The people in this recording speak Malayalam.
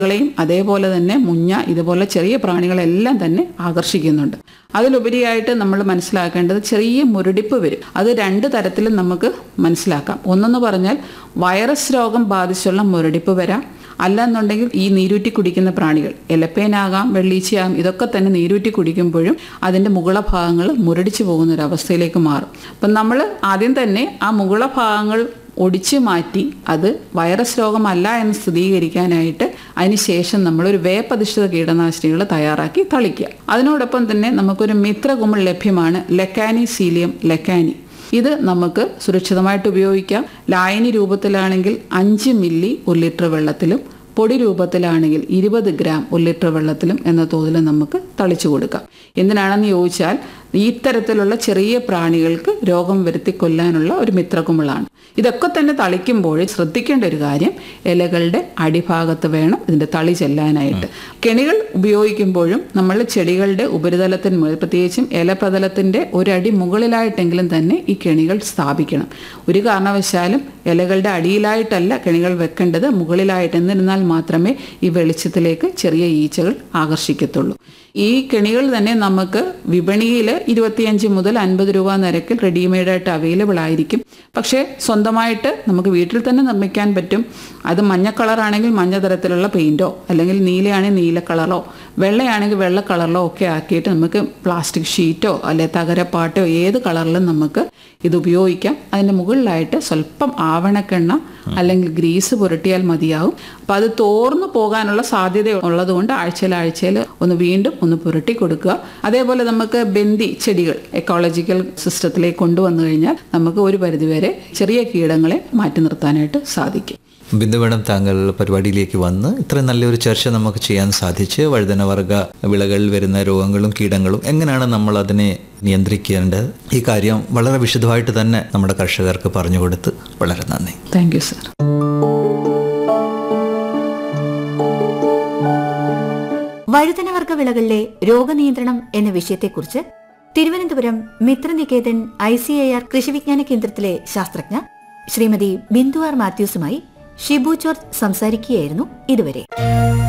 കളെയും അതേപോലെ തന്നെ മുഞ്ഞ ഇതുപോലെ ചെറിയ പ്രാണികളെല്ലാം തന്നെ ആകർഷിക്കുന്നുണ്ട് അതിലുപരിയായിട്ട് നമ്മൾ മനസ്സിലാക്കേണ്ടത് ചെറിയ മുരടിപ്പ് വരും അത് രണ്ട് തരത്തിലും നമുക്ക് മനസ്സിലാക്കാം ഒന്നെന്ന് പറഞ്ഞാൽ വൈറസ് രോഗം ബാധിച്ചുള്ള മുരടിപ്പ് വരാം അല്ലെന്നുണ്ടെങ്കിൽ ഈ നീരൂറ്റി കുടിക്കുന്ന പ്രാണികൾ എലപ്പേനാകാം വെള്ളീച്ചയാകാം ഇതൊക്കെ തന്നെ നീരൂറ്റി കുടിക്കുമ്പോഴും അതിൻ്റെ മുകള ഭാഗങ്ങൾ മുരടിച്ചു പോകുന്ന ഒരു അവസ്ഥയിലേക്ക് മാറും അപ്പം നമ്മൾ ആദ്യം തന്നെ ആ മുകള ഭാഗങ്ങൾ ഒടിച്ചു മാറ്റി അത് വൈറസ് രോഗമല്ല എന്ന് സ്ഥിരീകരിക്കാനായിട്ട് അതിനുശേഷം നമ്മളൊരു വേപ്പധിഷ്ഠിത കീടനാശിനികൾ തയ്യാറാക്കി തളിക്കുക അതിനോടൊപ്പം തന്നെ നമുക്കൊരു മിത്രകുമിൾ ലഭ്യമാണ് ലെക്കാനി സീലിയം ലെക്കാനി ഇത് നമുക്ക് സുരക്ഷിതമായിട്ട് ഉപയോഗിക്കാം ലായനി രൂപത്തിലാണെങ്കിൽ അഞ്ച് മില്ലി ഒരു ലിറ്റർ വെള്ളത്തിലും പൊടി രൂപത്തിലാണെങ്കിൽ ഇരുപത് ഗ്രാം ഒരു ലിറ്റർ വെള്ളത്തിലും എന്ന തോതിൽ നമുക്ക് തളിച്ചു കൊടുക്കാം എന്തിനാണെന്ന് ചോദിച്ചാൽ ഇത്തരത്തിലുള്ള ചെറിയ പ്രാണികൾക്ക് രോഗം വരുത്തി കൊല്ലാനുള്ള ഒരു മിത്രകുമിളാണ് ഇതൊക്കെ തന്നെ തളിക്കുമ്പോൾ ശ്രദ്ധിക്കേണ്ട ഒരു കാര്യം ഇലകളുടെ അടിഭാഗത്ത് വേണം ഇതിന്റെ തളി ചെല്ലാനായിട്ട് കെണികൾ ഉപയോഗിക്കുമ്പോഴും നമ്മൾ ചെടികളുടെ ഉപരിതലത്തിന് മുകളിൽ പ്രത്യേകിച്ചും ഇലപ്രതലത്തിന്റെ ഒരടി മുകളിലായിട്ടെങ്കിലും തന്നെ ഈ കെണികൾ സ്ഥാപിക്കണം ഒരു കാരണവശാലും ഇലകളുടെ അടിയിലായിട്ടല്ല കെണികൾ വെക്കേണ്ടത് മുകളിലായിട്ട് എന്നിരുന്നാൽ മാത്രമേ ഈ വെളിച്ചത്തിലേക്ക് ചെറിയ ഈച്ചകൾ ആകർഷിക്കത്തുള്ളൂ ഈ കെണികൾ തന്നെ നമുക്ക് വിപണിയിൽ ഇരുപത്തിയഞ്ച് മുതൽ അൻപത് രൂപ നിരക്കിൽ റെഡിമെയ്ഡായിട്ട് അവൈലബിൾ ആയിരിക്കും പക്ഷേ സ്വന്തമായിട്ട് നമുക്ക് വീട്ടിൽ തന്നെ നിർമ്മിക്കാൻ പറ്റും അത് മഞ്ഞ കളറാണെങ്കിൽ മഞ്ഞ തരത്തിലുള്ള പെയിൻറ്റോ അല്ലെങ്കിൽ നീലയാണെങ്കിൽ നീല കളറോ വെള്ളയാണെങ്കിൽ വെള്ള കളറിലോ ഒക്കെ ആക്കിയിട്ട് നമുക്ക് പ്ലാസ്റ്റിക് ഷീറ്റോ അല്ലെ തകരപ്പാട്ടോ ഏത് കളറിലും നമുക്ക് ഇത് ഉപയോഗിക്കാം അതിൻ്റെ മുകളിലായിട്ട് സ്വല്പം ആവണക്കെണ്ണ അല്ലെങ്കിൽ ഗ്രീസ് പുരട്ടിയാൽ മതിയാവും അപ്പം അത് തോർന്നു പോകാനുള്ള സാധ്യത ഉള്ളതുകൊണ്ട് ആഴ്ചയിൽ ആഴ്ചയിൽ ഒന്ന് വീണ്ടും ഒന്ന് പുരട്ടി കൊടുക്കുക അതേപോലെ നമുക്ക് ബന്ദി ചെടികൾ എക്കോളജിക്കൽ സിസ്റ്റത്തിലേക്ക് കൊണ്ടുവന്നു കഴിഞ്ഞാൽ നമുക്ക് ഒരു പരിധിവരെ ചെറിയ കീടങ്ങളെ മാറ്റി നിർത്താനായിട്ട് സാധിക്കും ബിന്ദു മേഡം താങ്കൾ പരിപാടിയിലേക്ക് വന്ന് ഇത്ര നല്ലൊരു ചർച്ച നമുക്ക് ചെയ്യാൻ സാധിച്ച് വഴുതനവർഗ വിളകളിൽ വരുന്ന രോഗങ്ങളും കീടങ്ങളും എങ്ങനെയാണ് നമ്മൾ അതിനെ നിയന്ത്രിക്കേണ്ടത് ഈ കാര്യം വളരെ വിശദമായിട്ട് തന്നെ നമ്മുടെ കർഷകർക്ക് പറഞ്ഞു കൊടുത്ത് വളരെ നന്ദി താങ്ക് യു സർ വഴുതനവർഗ വിളകളിലെ രോഗനിയന്ത്രണം എന്ന വിഷയത്തെക്കുറിച്ച് Thiruvananthapuram Mitraniketan I C A R കൃഷിവിജ്ഞാന കേന്ദ്രത്തിലെ ശാസ്ത്രജ്ഞ ശ്രീമതി ബിന്ദു ആർ മാത്യൂസുമായി ഷിബു ജോർജ് സംസാരിക്കുകയായിരുന്നു ഇതുവരെ